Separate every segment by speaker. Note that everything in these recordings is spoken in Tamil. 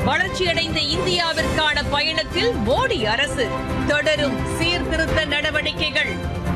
Speaker 1: வளர்ச்சியடைந்த இந்தியாவிற்கான பயணத்தில் மோடி அரசு தொடரும் சீர்திருத்த நடவடிக்கைகள்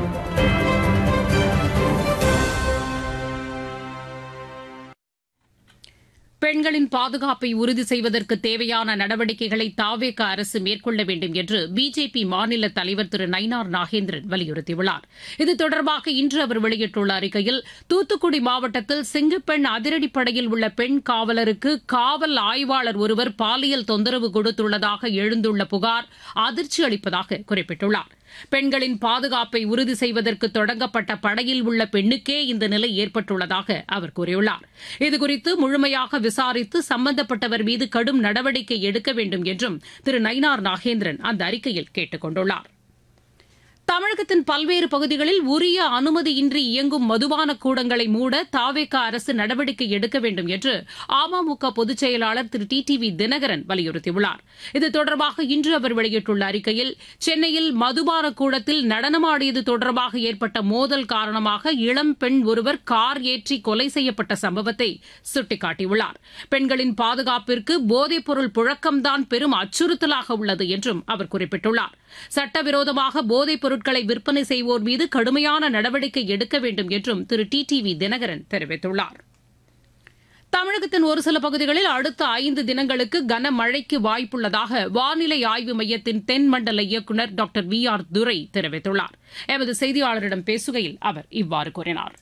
Speaker 2: பெண்களின் பாதுகாப்பை உறுதி செய்வதற்கு தேவையான நடவடிக்கைகளை தாவேக அரசு மேற்கொள்ள வேண்டும் என்று பிஜேபி மாநில தலைவர் திரு நயினார் நாகேந்திரன் வலியுறுத்தியுள்ளார் இது தொடர்பாக இன்று அவர் வெளியிட்டுள்ள அறிக்கையில் தூத்துக்குடி மாவட்டத்தில் சிங்கப்பெண் அதிரடிப்படையில் உள்ள பெண் காவலருக்கு காவல் ஆய்வாளர் ஒருவர் பாலியல் தொந்தரவு கொடுத்துள்ளதாக எழுந்துள்ள புகார் அதிர்ச்சி அளிப்பதாக குறிப்பிட்டுள்ளார் பெண்களின் பாதுகாப்பை உறுதி செய்வதற்கு தொடங்கப்பட்ட படையில் உள்ள பெண்ணுக்கே இந்த நிலை ஏற்பட்டுள்ளதாக அவர் கூறியுள்ளார் இதுகுறித்து முழுமையாக விசாரித்து சம்பந்தப்பட்டவர் மீது கடும் நடவடிக்கை எடுக்க வேண்டும் என்றும் திரு நயினார் நாகேந்திரன் அந்த அறிக்கையில் கேட்டுக் கொண்டுள்ளார் தமிழகத்தின் பல்வேறு பகுதிகளில் உரிய அனுமதியின்றி இயங்கும் மதுபான கூடங்களை மூட தாவேக அரசு நடவடிக்கை எடுக்க வேண்டும் என்று அமமுக பொதுச் செயலாளர் Thiru T T V Dhinakaran வலியுறுத்தியுள்ளார் இது தொடர்பாக இன்று அவர் வெளியிட்டுள்ள அறிக்கையில் சென்னையில் மதுபான கூடத்தில் நடனமாடியது தொடர்பாக ஏற்பட்ட மோதல் காரணமாக இளம் பெண் ஒருவர் கார் ஏற்றி கொலை செய்யப்பட்ட சம்பவத்தை சுட்டிக்காட்டியுள்ளார் பெண்களின் பாதுகாப்பிற்கு போதைப்பொருள் புழக்கம்தான் பெரும் அச்சுறுத்தலாக உள்ளது என்றும் அவர் குறிப்பிட்டுள்ளார் சட்டவிரோதமாக போதைப் பொருட்களை விற்பனை செய்வோர் மீது கடுமையான நடவடிக்கை எடுக்க வேண்டும் என்றும் Thiru T T V Dhinakaran தெரிவித்துள்ளார் தமிழகத்தின் ஒரு சில பகுதிகளில் அடுத்த ஐந்து தினங்களுக்கு கனமழைக்கு வாய்ப்புள்ளதாக வானிலை ஆய்வு மையத்தின் தென்மண்டல இயக்குநர் டாக்டர் வி ஆர் துரை தெரிவித்துள்ளார் எமது செய்தியாளரிடம் பேசுகையில் அவர் இவ்வாறு கூறினார்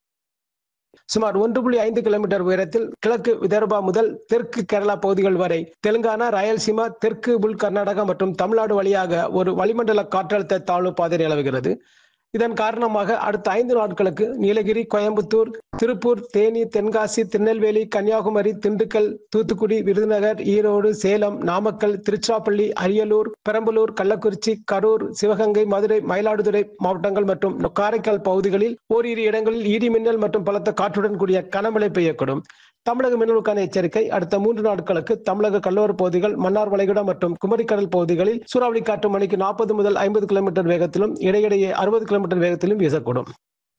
Speaker 3: சுமார் ஒன்று புள்ளி ஐந்து கிலோமீட்டர் உயரத்தில் கிழக்கு விதர்பா முதல் தெற்கு கேரளா பகுதிகள் வரை தெலுங்கானா ராயல்சீமா தெற்கு உள் கர்நாடகா மற்றும் தமிழ்நாடு வழியாக ஒரு வளிமண்டல காற்றழுத்த தாழ்வு பாதை நிலவுகிறது இதன் காரணமாக அடுத்த ஐந்து நாட்களுக்கு நீலகிரி கோயம்புத்தூர் திருப்பூர் தேனி தென்காசி திருநெல்வேலி கன்னியாகுமரி திண்டுக்கல் தூத்துக்குடி விருதுநகர் ஈரோடு சேலம் நாமக்கல் திருச்சிராப்பள்ளி அரியலூர் பெரம்பலூர் கள்ளக்குறிச்சி கரூர் சிவகங்கை மதுரை மயிலாடுதுறை மாவட்டங்கள் மற்றும் காரைக்கால் பகுதிகளில் ஓரிரு இடங்களில் இடி மின்னல் மற்றும் பலத்த காற்றுடன் கூடிய கனமழை பெய்யக்கூடும் தமிழக மின்னலுக்கான எச்சரிக்கை அடுத்த மூன்று நாட்களுக்கு தமிழக கடலோர பகுதிகள் மன்னார் வளைகுடா மற்றும் குமரிக்கடல் பகுதிகளில் சூறாவளி காற்று மணிக்கு நாற்பது முதல் ஐம்பது கிலோமீட்டர் வேகத்திலும் இடையிடையே அறுபது கிலோமீட்டர் வேகத்திலும் வீசக்கூடும்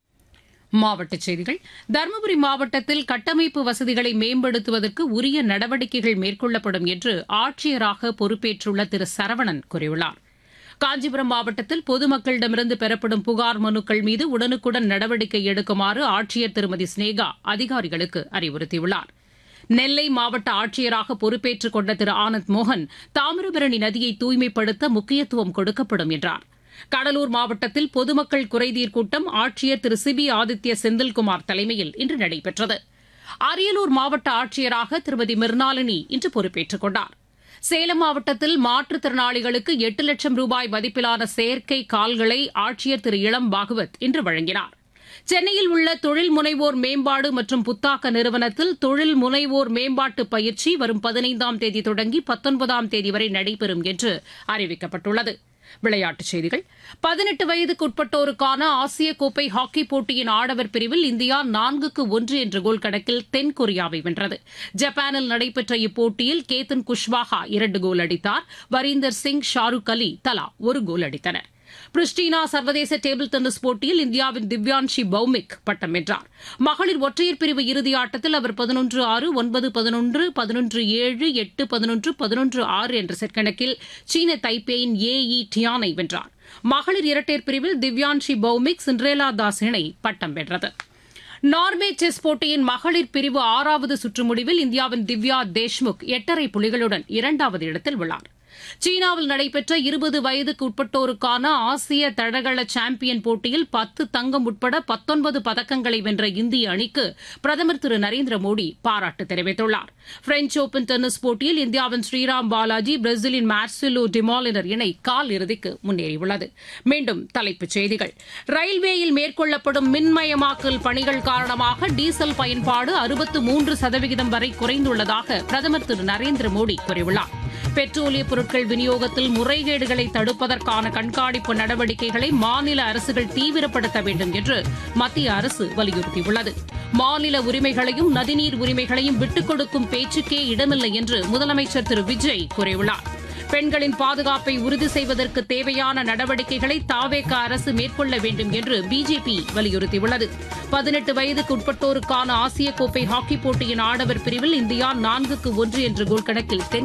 Speaker 2: மாவட்டச் செய்திகள் தருமபுரி மாவட்டத்தில் கட்டமைப்பு வசதிகளை மேம்படுத்துவதற்கு உரிய நடவடிக்கைகள் மேற்கொள்ளப்படும் என்று ஆட்சியராக பொறுப்பேற்றுள்ள திரு சரவணன் கூறியுள்ளார் காஞ்சிபுரம் மாவட்டத்தில் பொதுமக்களிடமிருந்து பெறப்படும் புகார் மனுக்கள் மீது உடனுக்குடன் நடவடிக்கை எடுக்குமாறு ஆட்சியர் திருமதி ஸ்னேகா அதிகாரிகளுக்கு அறிவுறுத்தியுள்ளார் நெல்லை மாவட்ட ஆட்சியராக பொறுப்பேற்றுக் கொண்ட திரு ஆனந்த் மோகன் தாமிரபரணி நதியை தூய்மைப்படுத்த முக்கியத்துவம் கொடுக்கப்படும் என்றார் கடலூர் மாவட்டத்தில் பொதுமக்கள் குறைதீர் கூட்டம் ஆட்சியர் திரு சிபி ஆதித்ய செந்தில்குமார் தலைமையில் இன்று நடைபெற்றது அரியலூர் மாவட்ட ஆட்சியராக திருமதி மிர்னாலினி இன்று பொறுப்பேற்றுக் கொண்டார் சேலம் மாவட்டத்தில் மாற்றுத்திறனாளிகளுக்கு எட்டு லட்சம் ரூபாய் மதிப்பிலான செயற்கை கால்களை ஆட்சியர் திரு இளம் பாகவத் இன்று வழங்கினார் சென்னையில் உள்ள தொழில் முனைவோர் மேம்பாடு மற்றும் புத்தாக்க நிறுவனத்தில் தொழில் முனைவோர் மேம்பாட்டு பயிற்சி வரும் பதினைந்தாம் தேதி தொடங்கி பத்தொன்பதாம் தேதி வரை நடைபெறும் என்று அறிவிக்கப்பட்டுள்ளது விளையாட்டுச் செய்திகள் பதினெட்டு வயதுக்குட்பட்டோருக்கான ஆசிய கோப்பை ஹாக்கி போட்டியின் ஆடவர் பிரிவில் இந்தியா நான்குக்கு ஒன்று என்ற கோல் கணக்கில் தென்கொரியாவை வென்றது ஜப்பானில் நடைபெற்ற இப்போட்டியில் கேத்தன் குஷ்வாஹா இரண்டு கோல் அடித்தார் வரீந்தர் சிங் ஷாருக் அலி தலா ஒரு கோல் அடித்தனர் பிரிஸ்டினா சர்வதேச டேபிள் டென்னிஸ் போட்டியில் இந்தியாவின் திவ்யான்ஷி பௌமிக் பட்டம் வென்றார் மகளிர் ஒற்றையர் பிரிவு இறுதி ஆட்டத்தில் அவர் பதினொன்று ஆறு ஒன்பது பதினொன்று பதினொன்று ஏழு எட்டு பதினொன்று பதினொன்று ஆறு என்ற செட் கணக்கில் சீன தைப்பேயின் ஏ இ டியானை வென்றார் மகளிர் இரட்டையர் பிரிவில் திவ்யான்ஷி பௌமிக் சிண்ட்ரேலா தாஸ் இணை பட்டம் வென்றது நார்வே செஸ் போட்டியின் மகளிர் பிரிவு ஆறாவது சுற்று முடிவில் இந்தியாவின் திவ்யா தேஷ்முக் எட்டரை புள்ளிகளுடன் இரண்டாவது இடத்தில் உள்ளார் சீனாவில் நடைபெற்ற இருபது வயதுக்கு உட்பட்டோருக்கான ஆசிய தடகள சாம்பியன் போட்டியில் பத்து தங்கம் உட்பட பத்தொன்பது பதக்கங்களை வென்ற இந்திய அணிக்கு பிரதமர் திரு நரேந்திர மோடி பாராட்டு தெரிவித்துள்ளார் பிரெஞ்ச் ஓபன் டென்னிஸ் போட்டியில் இந்தியாவின் ஸ்ரீராம் பாலாஜி பிரேசிலின் மார்சிலோ டிமாலினர் இணை கால் இறுதிக்கு முன்னேறியுள்ளது மீண்டும் தலைப்புச் செய்திகள் ரயில்வேயில் மேற்கொள்ளப்படும் மின்மயமாக்கல் பணிகள் காரணமாக டீசல் பயன்பாடு அறுபத்து மூன்று சதவிகிதம் வரை குறைந்துள்ளதாக பிரதமர் திரு நரேந்திர மோடி கூறியுள்ளார் பெட்ரோலிய பொருட்கள் விநியோகத்தில் முறைகேடுகளை தடுப்பதற்கான கண்காணிப்பு நடவடிக்கைகளை மாநில அரசுகள் தீவிரப்படுத்த வேண்டும் என்று மத்திய அரசு வலியுறுத்தியுள்ளது மாநில உரிமைகளையும் நதிநீர் உரிமைகளையும் விட்டுக் கொடுக்கும் பேச்சுக்கே இடமில்லை என்று முதலமைச்சர் திரு விஜய் கூறியுள்ளார் பெண்களின் பாதுகாப்பை உறுதி செய்வதற்கு தேவையான நடவடிக்கைகளை தாவேக அரசு மேற்கொள்ள வேண்டும் என்று பிஜேபி வலியுறுத்தியுள்ளது பதினெட்டு வயதுக்கு உட்பட்டோருக்கான ஆசிய கோப்பை ஹாக்கி போட்டியின் ஆடவர் பிரிவில் இந்தியா நான்குக்கு ஒன்று என்ற கோல் கணக்கில் தென்